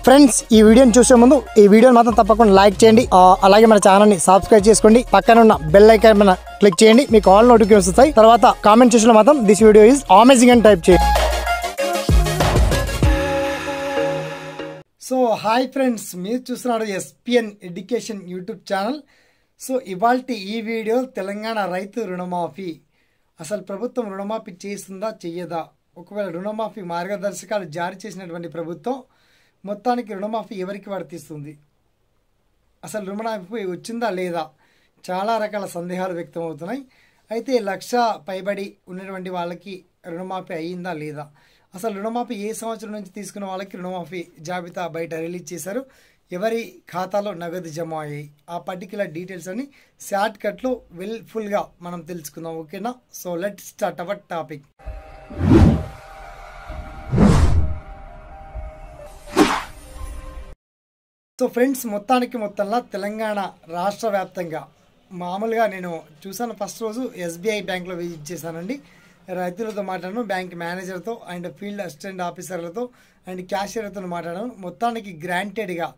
friends ఈ వీడియోని చూసే ముందు ఈ వీడియోని మాత్రం తప్పకుండా లైక్ చేయండి ఆ, అలాగే మన ఛానల్ ని సబ్స్క్రైబ్ చేసుకోండి పక్కన ఉన్న బెల్ ఐకాన్ మీద క్లిక్ చేయండి మీకు ఆల్ నోటిఫికేషన్ వస్తాయి తర్వాత కామెంట్ సెక్షన్ లో మాత్రం దిస్ వీడియో ఈజ్ అమేజింగ్ అని టైప్ చేయండి సో హాయ్ ఫ్రెండ్స్ మీరు చూస్తున్నారు SPN education YouTube channel so ఇవాళ ఈ వీడియో తెలంగాణ రైతు రుణమాఫీ అసలు ప్రభుత్వం రుణమాఫీ చేస్తుందా చెయ్యదా ఒకవేళ రుణమాఫీ మార్గదర్శకాలు జారీ చేసినటువంటి ప్రభుత్వం మొత్తానికి రుణమాఫీ ఎవరికి వర్తిస్తుంది అసలు రుణమాఫీ వచ్చిందా లేదా చాలా రకాల సందేహాలు వ్యక్తమవుతున్నాయి అయితే లక్ష పైబడి ఉన్నటువంటి వాళ్ళకి రుణమాఫీ అయ్యిందా లేదా అసలు రుణమాఫీ ఏ సంవత్సరం నుంచి తీసుకున్న వాళ్ళకి రుణమాఫీ జాబితా బయట రిలీజ్ చేశారు ఎవరి ఖాతాలో నగదు జమ అయ్యాయి ఆ పర్టికులర్ డీటెయిల్స్ అని షార్ట్ కట్లో వెల్ ఫుల్గా మనం తెలుసుకుందాం ఓకేనా so let start our topic so friends మొత్తానికి మొత్తంలో తెలంగాణ రాష్ట్ర వ్యాప్తంగా మామూలుగా నేను చూసాను ఫస్ట్ రోజు ఎస్బీఐ బ్యాంక్లో విజిట్ చేశానండి రైతులతో మాట్లాడాను బ్యాంక్ మేనేజర్తో అండ్ ఫీల్డ్ అసిస్టెంట్ ఆఫీసర్లతో అండ్ క్యాషియర్తో మాట్లాడాను మొత్తానికి గ్రాంటెడ్గా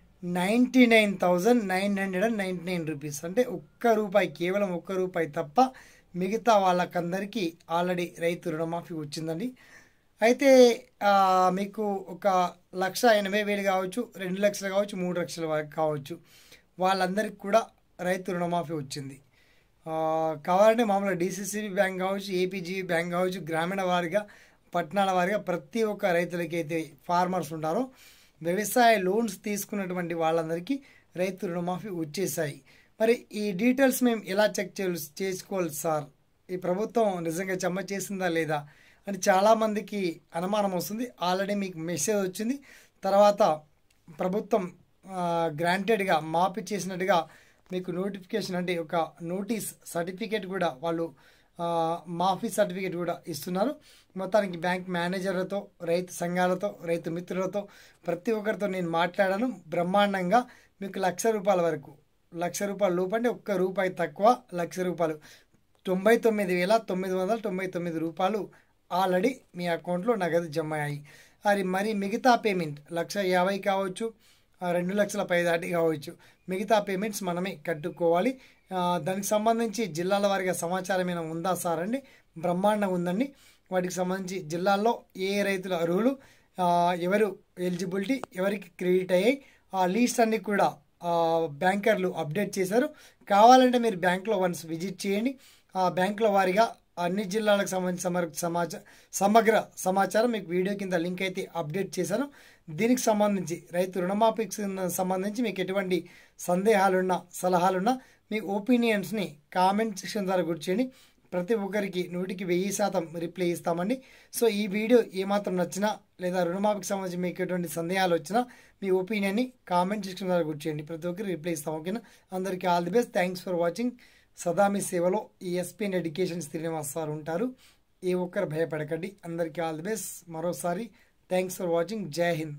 ninety nine thousand nine hundred and ninety nine rupees అంటే ఒక్క రూపాయి కేవలం ఒక్క రూపాయి తప్ప మిగతా వాళ్ళకందరికీ ఆల్రెడీ రైతు రుణమాఫీ వచ్చిందండి అయితే ఆ, మీకు ఒక లక్ష ఎనభై వేలు కావచ్చు రెండు లక్షలు కావచ్చు మూడు లక్షల వరకు కావచ్చు వాళ్ళందరికీ కూడా రైతు రుణమాఫీ వచ్చింది ఆ, కావాలంటే మామూలుగా డిసిసిబి బ్యాంక్ కావచ్చు ఏపీజీబీ బ్యాంక్ కావచ్చు గ్రామీణ వారిగా పట్టణాల వారిగా ప్రతి ఒక్క రైతులకి అయితే ఫార్మర్స్ ఉంటారో వ్యవసాయ లోన్స్ తీసుకున్నటువంటి వాళ్ళందరికీ రైతు రుణమాఫీ వచ్చేసాయి మరి ఈ డీటెయిల్స్ మేము ఎలా చెక్ చే చేసుకోవాలి సార్ ఈ ప్రభుత్వం నిజంగా జమ చేసిందా లేదా అని చాలామందికి అనుమానం వస్తుంది ఆల్రెడీ మీకు మెసేజ్ వచ్చింది తర్వాత ప్రభుత్వం గ్రాంటెడ్గా మాఫీ చేసినట్టుగా మీకు నోటిఫికేషన్ అంటే ఒక నోటీస్ సర్టిఫికేట్ కూడా వాళ్ళు ఆ, మాఫీ సర్టిఫికేట్ కూడా ఇస్తున్నారు మొత్తానికి బ్యాంక్ మేనేజర్లతో రైతు సంఘాలతో రైతు మిత్రులతో ప్రతి ఒక్కరితో నేను మాట్లాడాను బ్రహ్మాండంగా మీకు లక్ష రూపాయల వరకు లక్ష రూపాయల లోపు అంటే ఒక్క రూపాయి తక్కువ లక్ష రూపాయలు తొంభై తొమ్మిది వేల తొమ్మిది వందల తొంభై తొమ్మిది రూపాయలు ఆల్రెడీ మీ అకౌంట్లో నగదు జమ అయ్యాయి అది మరి మిగతా పేమెంట్ లక్ష యాభై కావచ్చు ఆ, రెండు లక్షల పై దాటి కావచ్చు మిగతా పేమెంట్స్ మనమే కట్టుకోవాలి ఆ, దానికి సంబంధించి జిల్లాల వారిగా సమాచారం ఏమైనా ఉందా సార్ అండి బ్రహ్మాండంగా ఉందండి వాటికి సంబంధించి జిల్లాల్లో ఏ రైతుల అర్హులు ఆ, ఎవరు ఎలిజిబిలిటీ ఎవరికి క్రెడిట్ అయ్యాయి ఆ లీస్ట్ అన్ని కూడా ఆ, బ్యాంకర్లు అప్డేట్ చేశారు కావాలంటే మీరు బ్యాంక్లో వన్స్ విజిట్ చేయండి ఆ బ్యాంకుల వారిగా అన్ని జిల్లాలకు సంబంధించిన సమగ్ర సమాచారం సమగ్ర సమాచారం మీకు వీడియో కింద లింక్ అయితే అప్డేట్ చేశాను దీనికి సంబంధించి రైతు రుణమాఫీకి సంబంధించి మీకు ఎటువంటి సందేహాలున్నా సలహాలున్నా మీ ఒపీనియన్స్ని కామెంట్ సెక్షన్ ద్వారా గుర్చేయండి ప్రతి ఒక్కరికి నూటికి వెయ్యి శాతం రిప్లై ఇస్తామండి సో ఈ వీడియో ఏమాత్రం నచ్చినా లేదా రుణమాఫీకి సంబంధించి మీకు ఎటువంటి సందేహాలు వచ్చినా మీ ఒపీనియన్ని కామెంట్ సెక్షన్ ద్వారా గుర్చేయండి ప్రతి ఒక్కరికి రిప్లై ఇస్తాం ఓకేనా అందరికీ all the best thanks for watching సదా మీ సేవలో ఈ ఎస్పీఎన్ ఎడ్యుకేషన్ శ్రీనివాస్ సార్ ఉంటారు ఏ ఒక్కరు భయపడకండి అందరికీ ఆల్ ది బెస్ట్ మరోసారి థ్యాంక్స్ ఫర్ వాచింగ్ జై హింద్